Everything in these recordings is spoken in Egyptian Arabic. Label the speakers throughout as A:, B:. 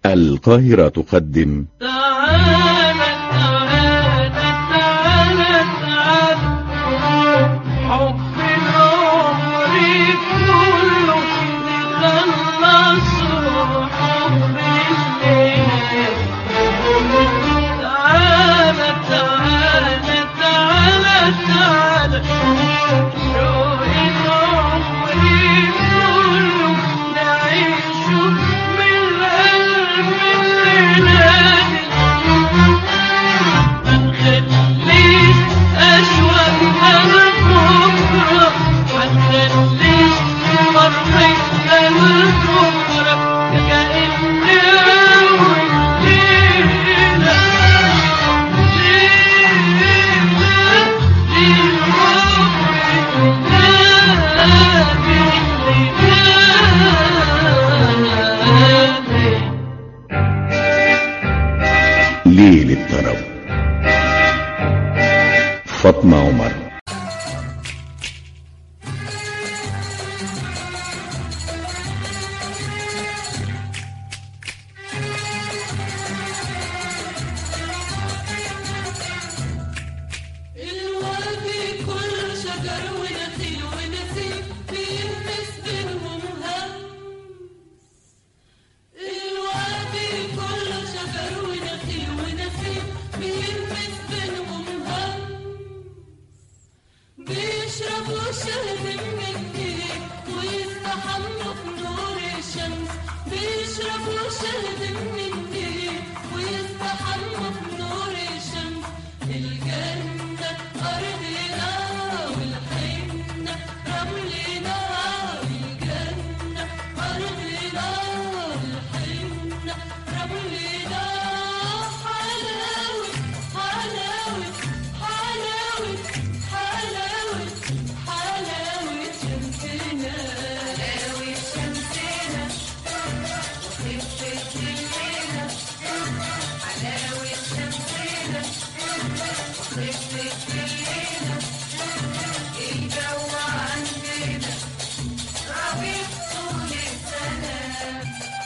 A: القاهرة تقدم
B: تعالى تعالى تعالى تعالى حب العمر كله نخلصه حب الليل تعالى تعالى تعالى تعالى شوق العمر كله نعيشه من قلب الليل هنخليش أشواقنا لبكرة هنخليش فرحتنا لبكرة كأن أول ليلة
A: ليل الطرب فاطمة عمر
B: الوادي كله شجر ونخيل ونسيم بيهمس بينهم همس الوادي كله شجر ونخيل ونسيم بيهمس بينهم همس بيشربوا شهد من النيل ويستحموا في نور الشمس بيشربوا شهد من النيل ويستحموا في نور الشمس الجنة أرضنا والحنة رملنا الجنة أرضنا والحنة رملنا حلاوة حلاوة حلاوة حلاوة حلاوة شمسنا حلاوة شمسنا وخفة الليلة حلاوة شمسنا وخفة الليلة الجو عندنا ربيع طول السنة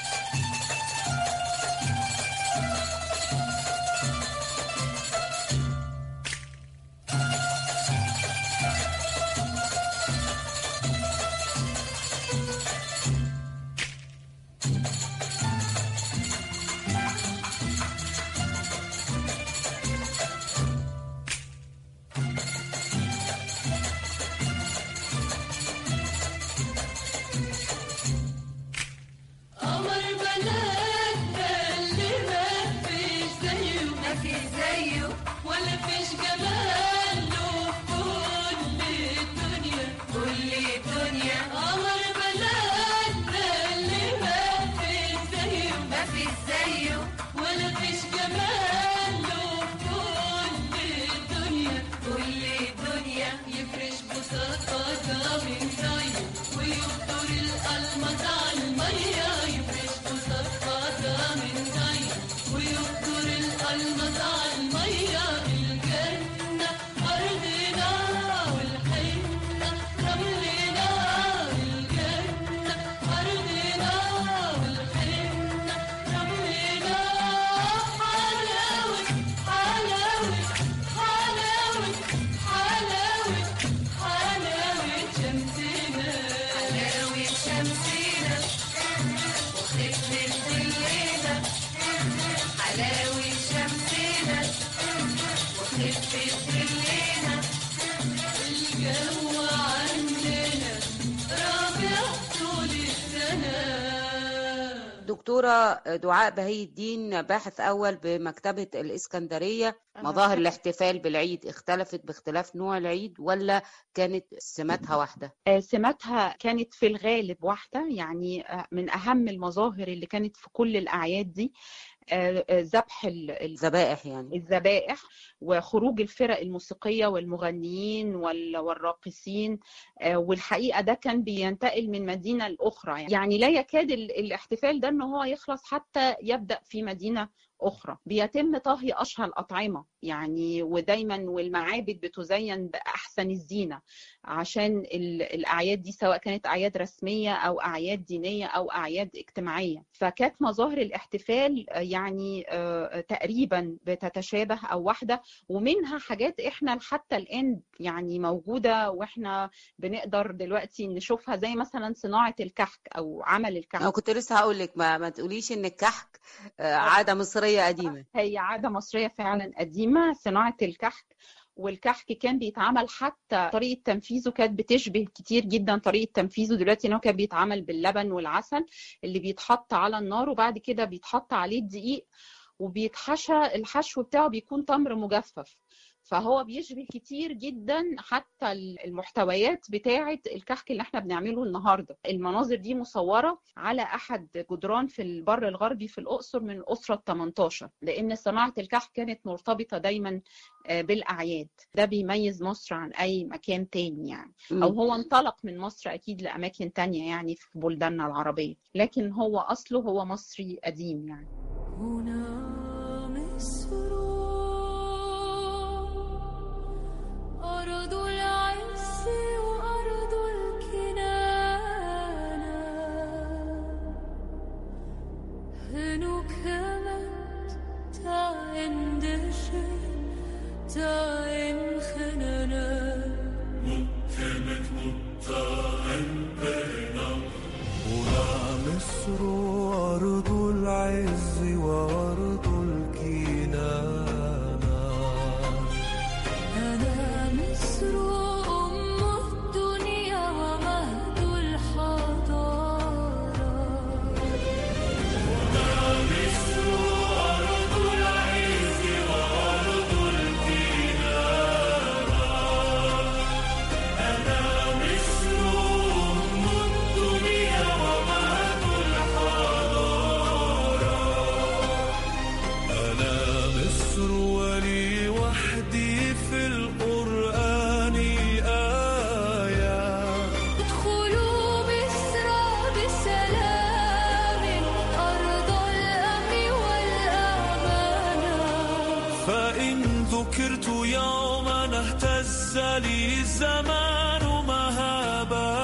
B: قمر بلدنا اللي ما فيش زيه ما فيش زيه ولا فيش جماله كل الدنيا كل الدنيا قمر بلدنا اللي ما فيش زيه ما فيش زيه ولا فيش جماله كل الدنيا كل الدنيا يفرش بساطة من زيه ويفطر الألمس على المية يفرش بساطة من زيه ويفطر الألمس على المية الجنة أرضنا والحنة رملنا الجنة أرضنا والحنة رملنا حلاوة حلاوة حلاوة حلاوة حلاوة شمسنا حلاوة شمسنا وخفة الليلة حلاوة شمسنا وخفة الليلة الجو عندنا ربيع طول السنة
C: دكتورة دعاء بهي الدين باحث أول بمكتبة الإسكندرية مظاهر الاحتفال بالعيد اختلفت باختلاف نوع العيد ولا كانت سماتها واحدة؟
D: آه، سماتها كانت في الغالب واحدة يعني آه، من أهم المظاهر اللي كانت في كل الأعياد دي آه، آه، ذبح ال- ال-
C: ذبائح يعني
D: الذبائح وخروج الفرق الموسيقية والمغنيين وال- والراقصين آه، والحقيقة ده كان بينتقل من مدينة لأخرى يعني لا يكاد ال- الاحتفال ده ان هو يخلص حتى يبدأ في مدينة أخرى بيتم طهي أشهى الأطعمة يعني ودايما والمعابد بتزين بأحسن الزينة عشان ال- الأعياد دي سواء كانت أعياد رسمية أو أعياد دينية أو أعياد اجتماعية فكانت مظاهر الاحتفال آه، يعني آه، تقريبا بتتشابه أو واحدة ومنها حاجات إحنا حتى الآن يعني موجودة وإحنا بنقدر دلوقتي نشوفها زي مثلا صناعة الكحك أو عمل الكحك
C: انا كنت لسه هقول لك ما, ما تقوليش ان الكحك آه، عادة مصرية قديمة
D: هي عادة مصرية فعلا قديمة صناعة الكحك والكحك كان بيتعمل حتى طريقة تنفيذه كانت بتشبه كتير جدا طريقة تنفيذه دلوقتي ان هو كان بيتعمل باللبن والعسل اللي بيتحط على النار وبعد كده بيتحط عليه الدقيق وبيتحشى الحشو بتاعه بيكون تمر مجفف فهو بيشبه كتير جدا حتى المحتويات بتاعة الكحك اللي احنا بنعمله النهارده المناظر دي مصورة على احد جدران في البر الغربي في الاقصر من الاسرة ال 18 لان صناعة الكحك كانت مرتبطة دايما آه، بالاعياد ده بيميز مصر عن اي مكان تاني يعني
C: مم.
D: او هو انطلق من مصر اكيد لاماكن تانية يعني في بلداننا العربية لكن هو اصله هو مصري قديم يعني
B: هنا مصر أرض العز وأرض الكنانة هنو كمت تعين دشي تعين خنانا
E: هنا مصر أرض العز وأرض الكنانة
B: أنا مصر أم الدنيا ومهد الحضارة
E: أنا مصر ولي وحدي في القرآن آية
B: ادخلوا مصر بسلام أرض الأمن والأمانة
E: فإن ذكرت يوما اهتز لي الزمان مهابا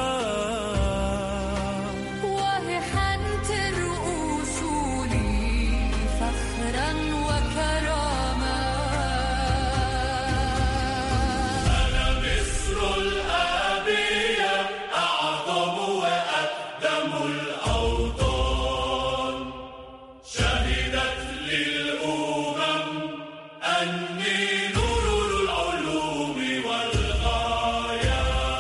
B: وهحنت الرؤوس لي فخرا وكرامة
E: أني نور العلوم والغايات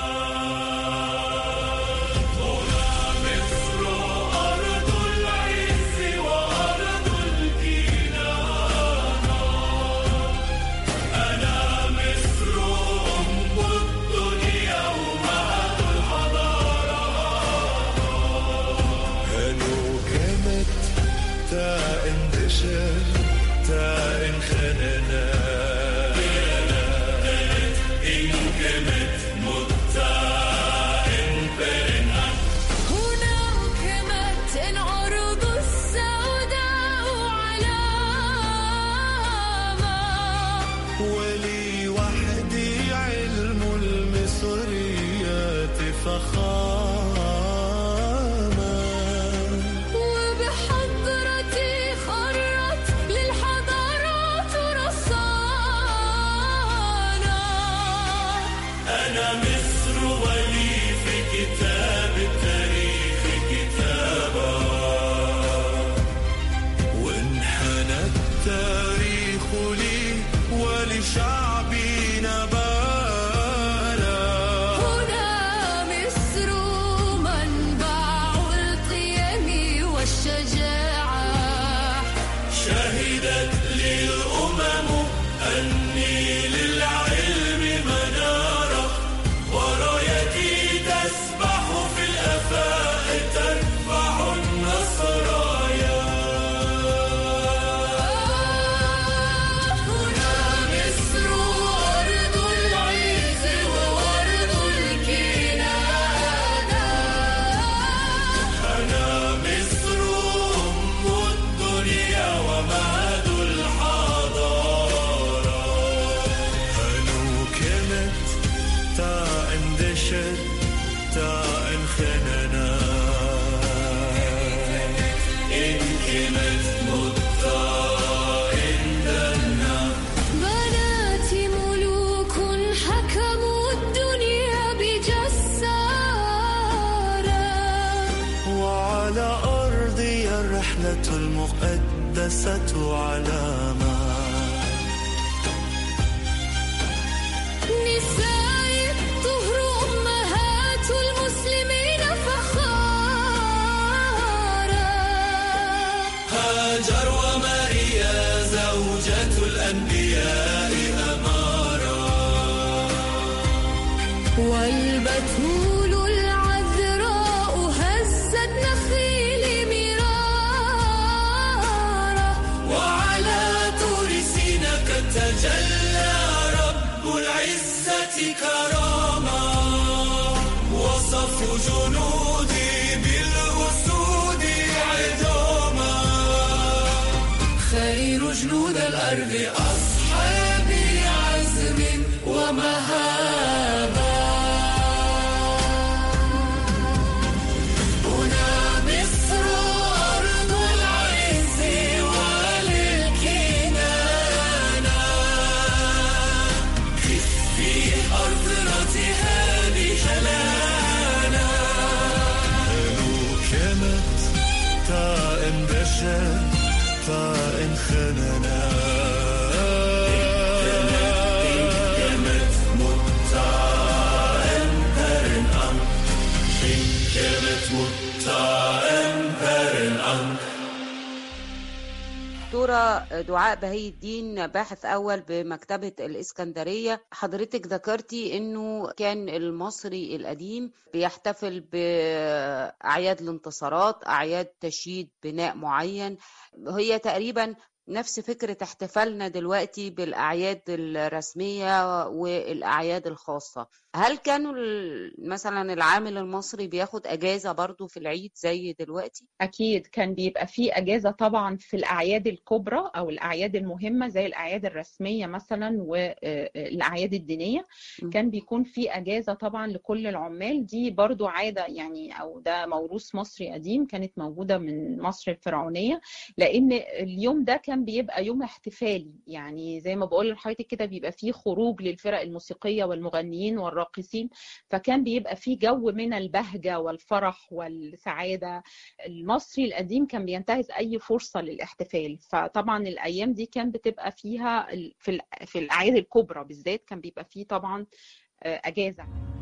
E: الرحلة المقدسة علامة
B: نساء الطهر أمهات المسلمين فخارا
E: هاجر وماريا زوجة الأنبياء أمارا
B: والبتول العذراء هزت نخيل مرارا
E: وعلى طور سيناء قد تجلى رب العزة كراما وصف جنودي بالأسود عظاما خير جنود الأرض أصحاب عزم ومهابة هنا مصر أرض العز والكنانة في أرضرتها بجلانا هلو كانت تائم بشر تائم خننا كانت متائم هرن أم كانت متائم هرن أم
C: دكتورة دعاء بهي الدين باحث أول بمكتبة الإسكندرية حضرتك ذكرتي أنه كان المصري القديم بيحتفل بأعياد الانتصارات أعياد تشييد بناء معين هي تقريبا نفس فكرة احتفالنا دلوقتي بالأعياد الرسمية والأعياد الخاصة هل كانوا ال- مثلا العامل المصري بياخد أجازة برضو في العيد زي دلوقتي؟
D: أكيد كان بيبقى فيه أجازة طبعا في الأعياد الكبرى أو الأعياد المهمة زي الأعياد الرسمية مثلا والأعياد الدينية
C: م.
D: كان بيكون في أجازة طبعا لكل العمال دي برضو عادة يعني أو ده موروث مصري قديم كانت موجودة من مصر الفرعونية لأن اليوم ده كان بيبقى يوم احتفالي يعني زي ما بقول لحضرتك كده بيبقى فيه خروج للفرق الموسيقية والمغنيين والراقصين فكان بيبقى فيه جو من البهجة والفرح والسعادة المصري القديم كان بينتهز اي فرصه للاحتفال فطبعا الايام دي كان بتبقى فيها ال- في ال- في الاعياد الكبرى بالذات كان بيبقى فيه طبعا آه، اجازه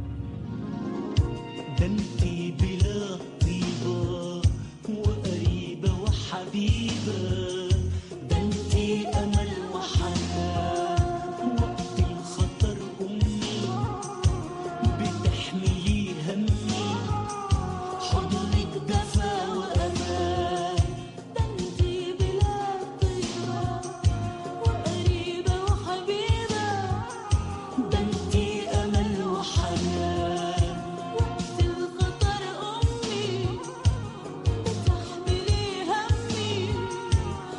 F: ده انتي بلا طيبة وقريبة وحبيبة ده انتي أمل وحنان وقت الخطر أمي بتحملي همي حضنك دفا وأمان
B: ده انتي بلاد طيبة وقريبة وحبيبة
F: ده انتي أمل وحنان
B: وقت الخطر أمي بتحملي همي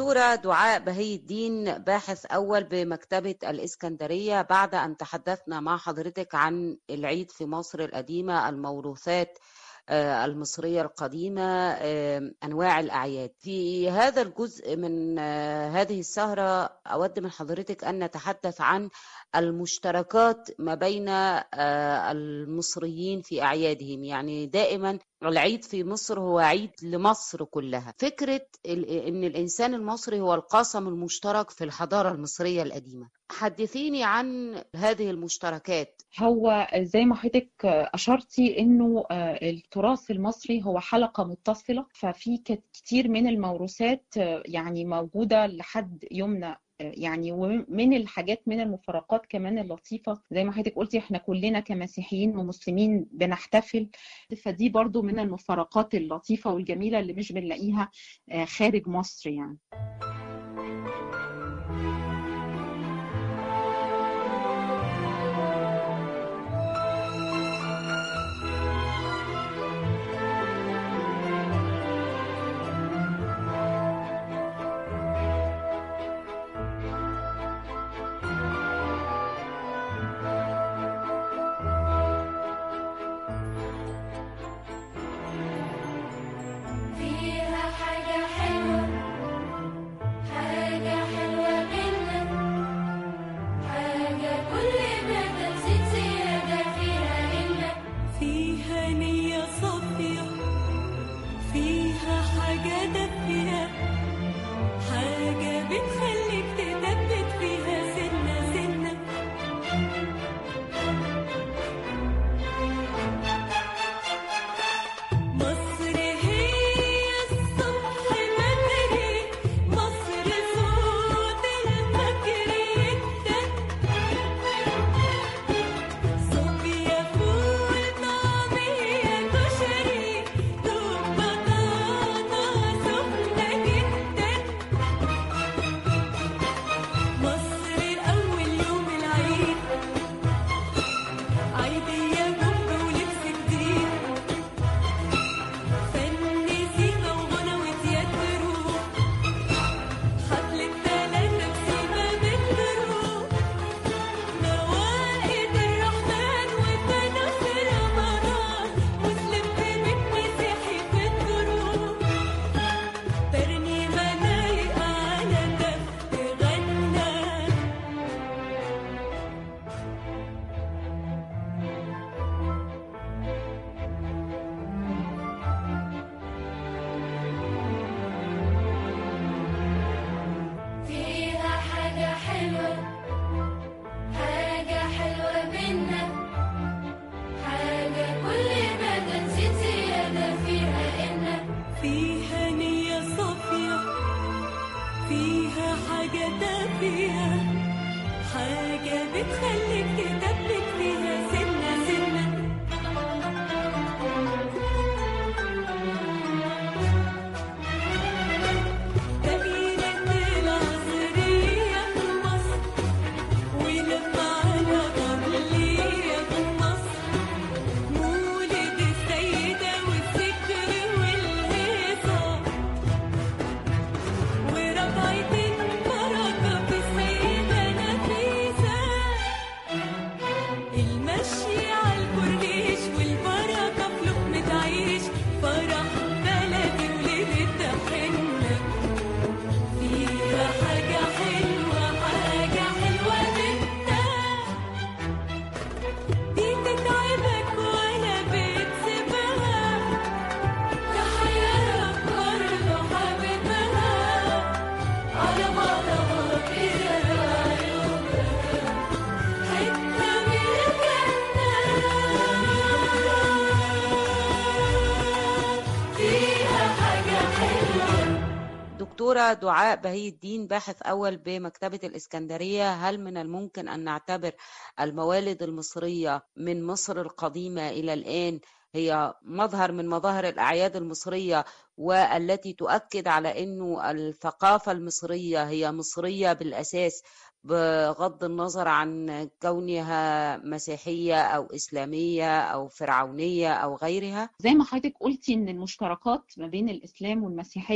C: دكتورة دعاء بهي الدين باحث أول بمكتبة الإسكندرية بعد أن تحدثنا مع حضرتك عن العيد في مصر القديمة الموروثات آه، المصرية القديمة آه، أنواع الأعياد في هذا الجزء من آه، هذه السهرة أود من حضرتك أن نتحدث عن المشتركات ما بين آه، المصريين في أعيادهم يعني دائما العيد في مصر هو عيد لمصر كلها فكرة ال- أن الإنسان المصري هو القاسم المشترك في الحضارة المصرية القديمة حدثيني عن هذه المشتركات
D: هو زي ما حضرتك أشرتي إنه آه، التراث المصري هو حلقة متصلة ففي كت- كتير من الموروثات آه، يعني موجودة لحد يومنا آه، يعني ومن الحاجات من المفارقات كمان اللطيفة زي ما حضرتك قلتي احنا كلنا كمسيحيين ومسلمين بنحتفل فدي برضو من المفارقات اللطيفة والجميلة اللي مش بنلاقيها آه، خارج مصر يعني
B: فيها حاجة حلوة حاجة حلوة منا حاجة كل ما تزيد زيادة فيها إلا
F: فيها نية صافية فيها حاجة دافية حاجة بتخليك تثبت فيها سنة سنة مصر هي الصبح بدري مصر صوت الفجر يبدأ صوبيا فول طعمية كشري دوب بطاطا سخنة جدا مصر أول يوم العيد عيدية بومب ولبس جديد فن سيما وغنى وتياترو حفلة تلاتة بسيما بترو موائد الرحمن وفانوس رمضان مسلم في بيت مسيحي في الدروب ترنيمة لايقة على دف غنى
B: فيها حاجة حلوة حاجة حلوة منا حاجة كل ما تزيد زيادة فيها إن
F: فيها نية صافية فيها حاجة دافية حاجة بتخليك تثبت فيها سنة سنة تغييرات العصرية في مصر ولما على قبلية في مصر مولد السيدة والذكر والهيصة وربعة البركة في السيدة نفيسة المشي على الكورنيش والبركة في لقمة عيش فرح بلدي وليلة حنة فيها حاجة حلوة حاجة حلوة منها دي تتعبك ولا بتسيبها تحيرك برضه حبيبها على بعضها كده عيونها حتة من الجنة فيها حاجة حلوة
C: دكتورة دعاء بهي الدين باحث أول بمكتبة الإسكندرية هل من الممكن أن نعتبر الموالد المصرية من مصر القديمة إلى الآن هي مظهر من مظاهر الأعياد المصرية والتي تؤكد على أنه الثقافة المصرية هي مصرية بالأساس بغض النظر عن كونها مسيحية أو إسلامية أو فرعونية أو غيرها
D: زي ما حضرتك قلتي ان المشتركات ما بين الاسلام والمسيحيه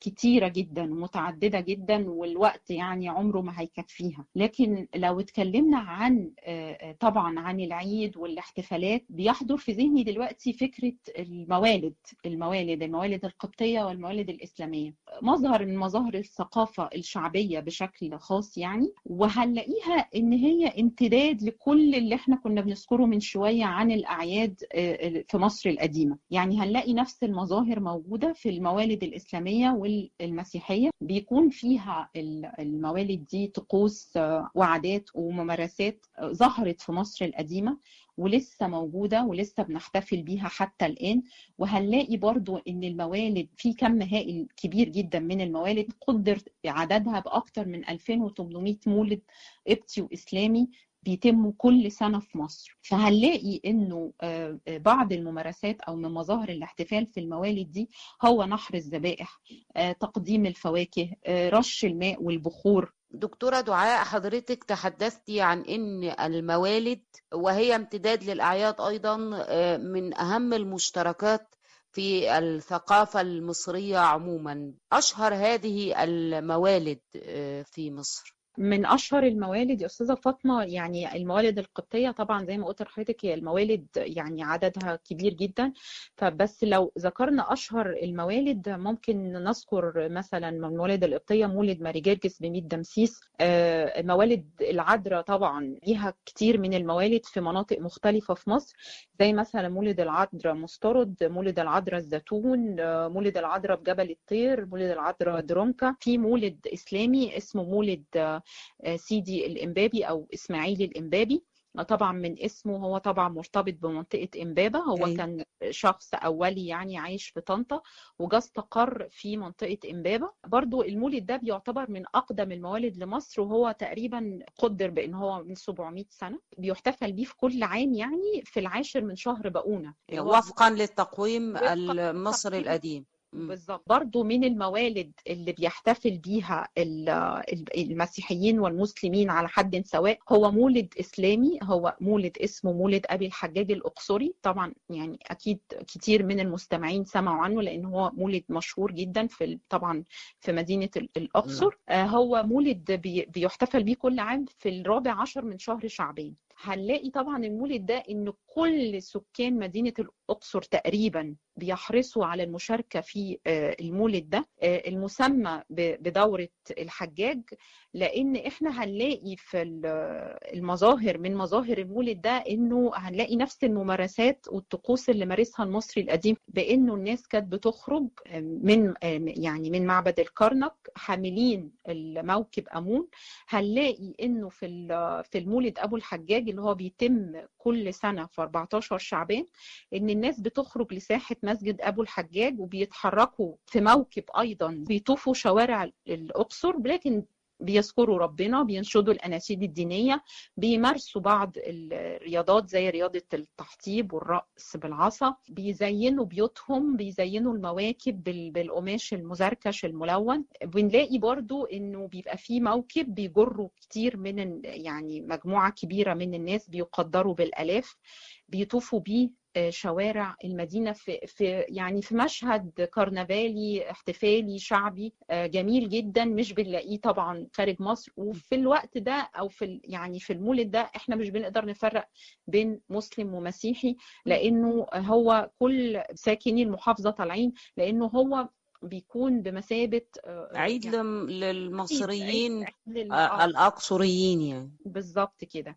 D: كتيرة جدا ومتعددة جدا والوقت يعني عمره ما هيكفيها لكن لو اتكلمنا عن آه، آه، طبعا عن العيد والاحتفالات بيحضر في ذهني دلوقتي فكرة الموالد الموالد الموالد القبطية والموالد الإسلامية مظهر من مظاهر الثقافة الشعبية بشكل خاص يعني وهنلاقيها إن هي امتداد لكل اللي احنا كنا بنذكره من شوية عن الأعياد آه، في مصر القديمة يعني هنلاقي نفس المظاهر موجودة في الموالد الإسلامية والمسيحية بيكون فيها ال- الموالد دي طقوس آه، وعادات وممارسات آه، ظهرت في مصر القديمة ولسه موجودة ولسه بنحتفل بيها حتى الآن وهنلاقي برضو ان الموالد في كم هائل كبير جدا من الموالد قدر عددها باكثر من 2800 مولد قبطي واسلامي بيتموا كل سنه في مصر فهنلاقي انه آه، آه، بعض الممارسات او من مظاهر الاحتفال في الموالد دي هو نحر الذبائح آه، تقديم الفواكه آه، رش الماء والبخور
C: دكتورة دعاء حضرتك تحدثتي عن ان الموالد وهي امتداد للاعياد ايضا آه، من اهم المشتركات في الثقافة المصرية عموما اشهر هذه الموالد آه، في مصر
D: من اشهر الموالد يا استاذه فاطمه يعني الموالد القبطيه طبعا زي ما قلت لحضرتك هي الموالد يعني عددها كبير جدا فبس لو ذكرنا اشهر الموالد ممكن نذكر مثلا من الموالد القبطيه مولد ماري جرجس بميت دمسيس آه، موالد العذراء طبعا ليها كتير من الموالد في مناطق مختلفه في مصر زي مثلا مولد العذراء مسترد مولد العذراء الزيتون آه، مولد العذراء بجبل الطير مولد العذراء درونكا في مولد اسلامي اسمه مولد آه، آه، سيدي الإمبابي أو إسماعيل الإمبابي طبعا من اسمه هو طبعا مرتبط بمنطقة إمبابة هو
C: أيوة.
D: كان شخص أولي يعني عايش في طنطا وجا استقر في منطقة إمبابة برضو المولد ده بيعتبر من أقدم الموالد لمصر وهو تقريبا قدر بأن هو من 700 سنة بيحتفل بيه في كل عام يعني في العاشر من شهر بقونة اللي هو
C: وفقا للتقويم
D: وفقاً
C: المصري
D: للتقويم.
C: القديم مم.
D: بالظبط برضو من الموالد اللي بيحتفل بيها ال- ال- المسيحيين والمسلمين على حد سواء هو مولد إسلامي هو مولد اسمه مولد أبي الحجاج الأقصري طبعا يعني أكيد كتير من المستمعين سمعوا عنه لأن هو مولد مشهور جدا في ال- طبعا في مدينة ال- الأقصر آه، هو مولد بي- بيحتفل بيه كل عام في الرابع عشر من شهر شعبان هنلاقي طبعا المولد ده ان كل سكان مدينه الاقصر تقريبا بيحرصوا على المشاركه في آه، المولد ده آه، المسمى ب- بدوره الحجاج لان احنا هنلاقي في ال- المظاهر من مظاهر المولد ده انه هنلاقي نفس الممارسات والطقوس اللي مارسها المصري القديم بانه الناس كانت بتخرج من يعني من معبد الكرنك حاملين الموكب امون هنلاقي انه في ال- في المولد ابو الحجاج اللي هو بيتم كل سنه في 14 شعبان ان الناس بتخرج لساحه مسجد ابو الحجاج وبيتحركوا في موكب ايضا بيطوفوا شوارع الاقصر لكن بيذكروا ربنا بينشدوا الاناشيد الدينيه بيمارسوا بعض الرياضات زي رياضه التحطيب والرقص بالعصا بيزينوا بيوتهم بيزينوا المواكب بال- بالقماش المزركش الملون بنلاقي برضو انه بيبقى في موكب بيجروا كتير من ال- يعني مجموعه كبيره من الناس بيقدروا بالالاف بيطوفوا بيه آه، شوارع المدينة في, في يعني في مشهد كرنفالي احتفالي شعبي آه، جميل جدا مش بنلاقيه طبعا خارج مصر وفي الوقت ده او في ال- يعني في المولد ده احنا مش بنقدر نفرق بين مسلم ومسيحي لانه هو كل ساكني المحافظة طالعين لانه هو بيكون بمثابة آه،
C: عيد
D: يعني
C: لم- للمصريين
D: عيد- عيد لل-
C: آه،
D: آه،
C: الأقصريين يعني
D: بالظبط كده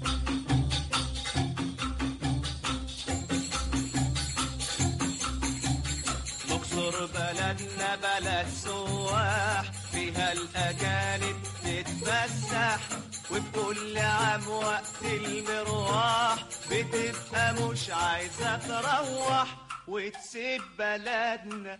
E: الاقصر بلدنا بلد سواح فيها الاجانب تتفسح وبكل عام وقت المروح بتبقى مش عايزه تروح وتسيب بلدنا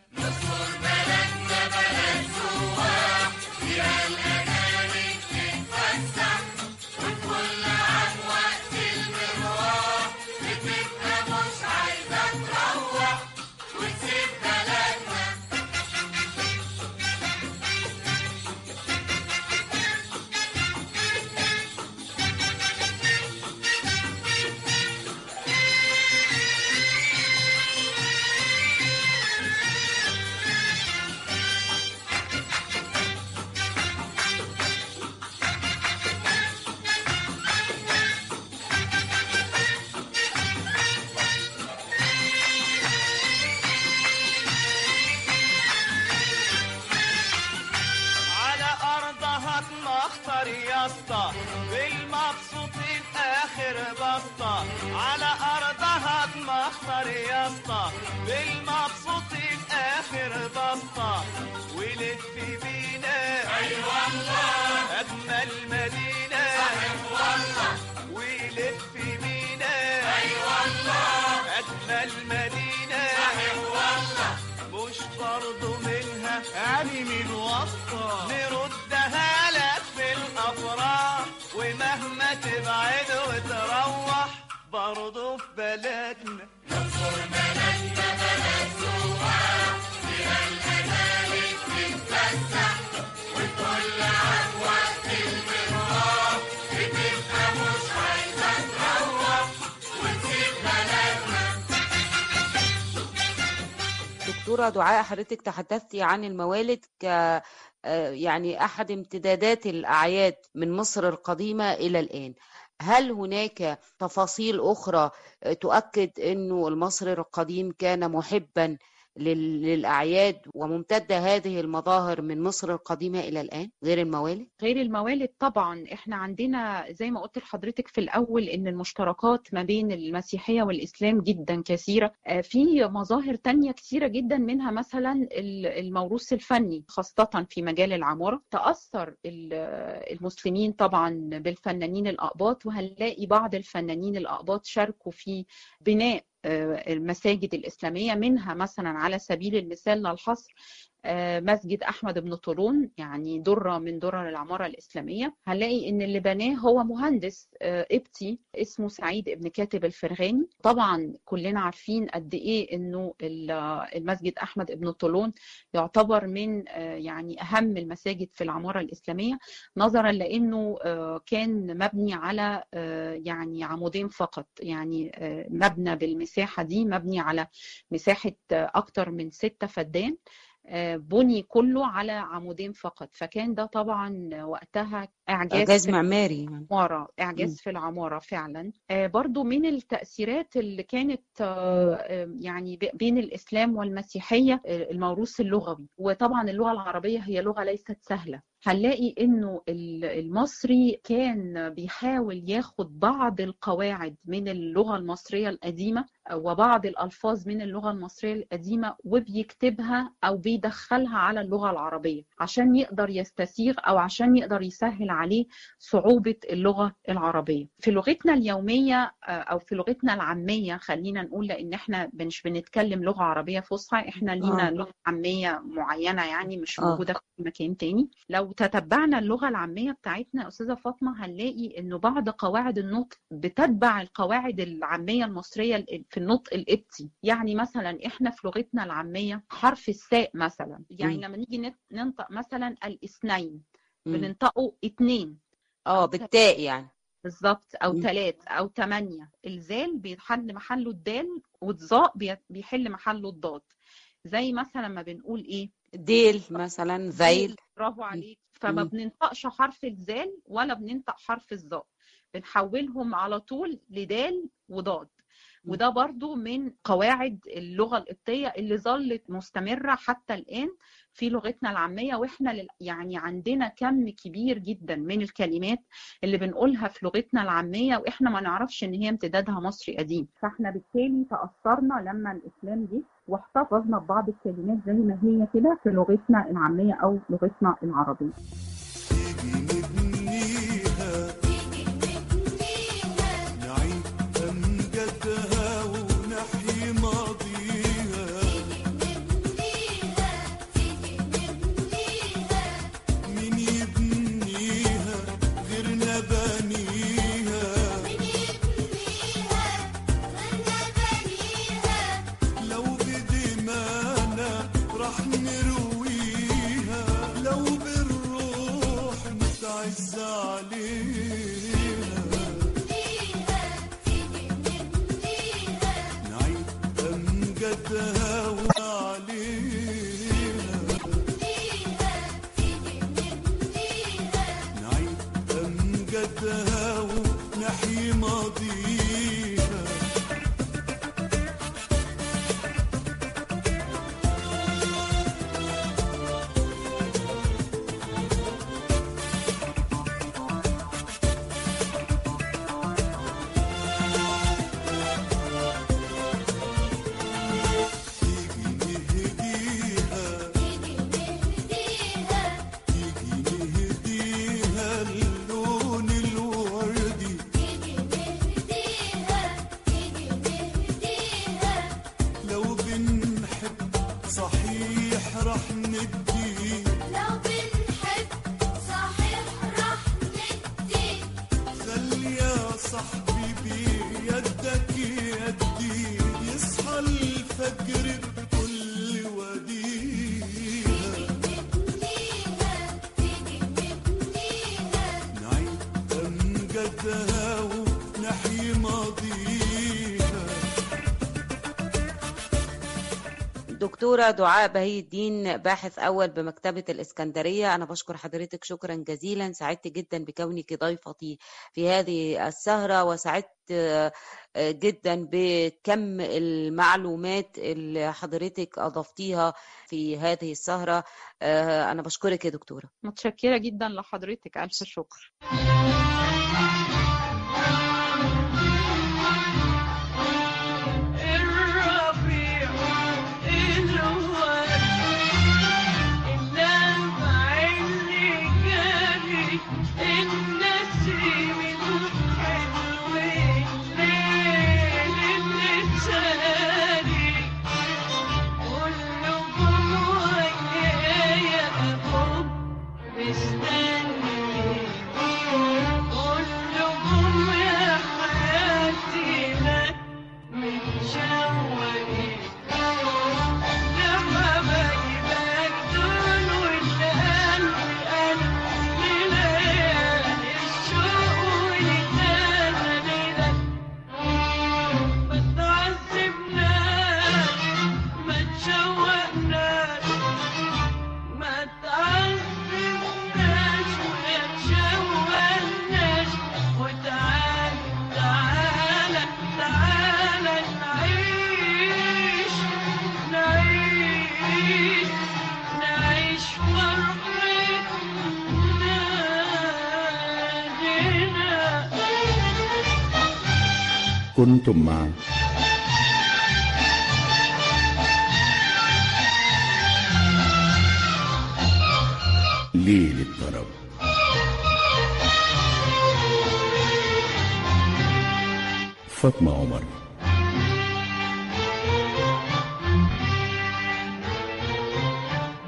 E: واسطة على أرضها تمخطر يا اسطى بالمبسوط في آخر بسطة ولف بينا أي والله أجمل مدينة صحيح والله ولف بينا أي والله أجمل مدينة صحيح والله مش برضو منها يعني من وسطة نردها لك في الأفراح ومهما تبعد وتروح برضو في بلدنا
C: دكتورة دعاء حضرتك تحدثتي عن الموالد ك آه، يعني أحد امتدادات الأعياد من مصر القديمة إلى الآن هل هناك تفاصيل أخرى آه، تؤكد أنه المصري القديم كان محبا لل- للأعياد وممتدة هذه المظاهر من مصر القديمة إلى الآن غير الموالد؟
D: غير الموالد طبعا احنا عندنا زي ما قلت لحضرتك في الاول ان المشتركات ما بين المسيحيه والاسلام جدا كثيره آه، في مظاهر تانية كثيره جدا منها مثلا ال- الموروث الفني خاصه في مجال العماره تاثر ال- المسلمين طبعا بالفنانين الاقباط وهنلاقي بعض الفنانين الاقباط شاركوا في بناء آه، المساجد الاسلاميه منها مثلا على سبيل المثال للحصر آه، مسجد احمد بن طولون يعني دره من درر العماره الاسلاميه هنلاقي ان اللي بناه هو مهندس آه، قبطي اسمه سعيد ابن كاتب الفرغاني طبعا كلنا عارفين قد ايه انه ال- المسجد احمد بن طولون يعتبر من آه، يعني اهم المساجد في العماره الاسلاميه نظرا لانه آه، كان مبني على آه، يعني عمودين فقط يعني آه، مبنى بالمساحه دي مبني على مساحه آه، اكتر من ستة فدان آه، بني كله على عمودين فقط فكان ده طبعا وقتها اعجاز
C: إعجاز
D: في
C: معماري يعني.
D: العمارة
C: مم.
D: إعجاز في العمارة فعلا آه، برضو من التأثيرات اللي كانت آه، آه، يعني ب- بين الإسلام والمسيحية آه، الموروث اللغوي وطبعا اللغة العربية هي لغة ليست سهلة هنلاقي انه ال- المصري كان بيحاول ياخد بعض القواعد من اللغة المصرية القديمة وبعض الألفاظ من اللغة المصرية القديمة وبيكتبها أو بيدخلها على اللغة العربية عشان يقدر يستسيغ أو عشان يقدر يسهل عليه صعوبة اللغة العربية في لغتنا اليومية آه، أو في لغتنا العامية خلينا نقول لأن إحنا مش بنتكلم لغة عربية فصحى إحنا لينا
C: آه.
D: لغة عامية معينة يعني مش
C: آه.
D: موجودة في مكان تاني لو تتبعنا اللغة العامية بتاعتنا يا أستاذة فاطمة هنلاقي إنه بعض قواعد النطق بتتبع القواعد العامية المصرية ال- في النطق القبطي يعني مثلا إحنا في لغتنا العامية حرف الساء مثلا يعني
C: مم.
D: لما نيجي نت- ننطق مثلا الاثنين
C: مم.
D: بننطقه اتنين
C: اه
D: أو
C: بالتاء يعني
D: بالظبط او
C: مم.
D: تلات او تمانية الزال بيحل محله الدال والظاء بي- بيحل محله الضاد زي مثلا ما بنقول ايه
C: ديل مثلا ذيل
D: برافو عليك فما
C: مم.
D: بننطقش حرف الزال ولا بننطق حرف الظاء بنحولهم على طول لدال وضاد
C: مم.
D: وده برضو من قواعد اللغة القبطية اللي ظلت مستمرة حتى الآن في لغتنا العامية وإحنا لل- يعني عندنا كم كبير جدا من الكلمات اللي بنقولها في لغتنا العامية وإحنا ما نعرفش إن هي امتدادها مصري قديم فإحنا بالتالي تأثرنا لما الإسلام جه واحتفظنا ببعض الكلمات زي ما هي كده في لغتنا العامية أو لغتنا العربية
G: تيجي نبنيها نعيد أمجادها ونحيي ماضيها مين يبنيها غيرنا بنيها لو بدمانا راح نرويها لو بالروح نتعز عليها نعيد أمجادها وعليها نعيد أمجادها ونحيي ماضيها صاحبي بيدك يدي يصحى الفجر بكل وديها نعيد أمجدها ونحيي ماضيها
C: دكتورة دعاء بهي الدين باحث أول بمكتبة الإسكندرية أنا بشكر حضرتك شكرا جزيلا سعدت جدا بكونك ضيفتي في هذه السهرة وسعدت آه، آه، جدا بكم المعلومات اللي حضرتك أضفتيها في هذه السهرة آه، أنا بشكرك يا دكتورة
D: متشكرة جدا لحضرتك ألف شكر
F: الربيع الورد اللمع اللي جاري النسيم الحلو الليل اللي ساري كلكم ويايا أبوك مستني كلكم يا حياتي لك متشوقين لحبايبك دول والقلب أنا لليالي الشوق والتاني لك ما تعذبناش ما تشوقناش ما تعذبناش ولا تشوقناش وتعال تعالى تعالى نعيش نعيش نعيش فرحتنا
A: كنتم مع ليل الطرب فاطمة عمر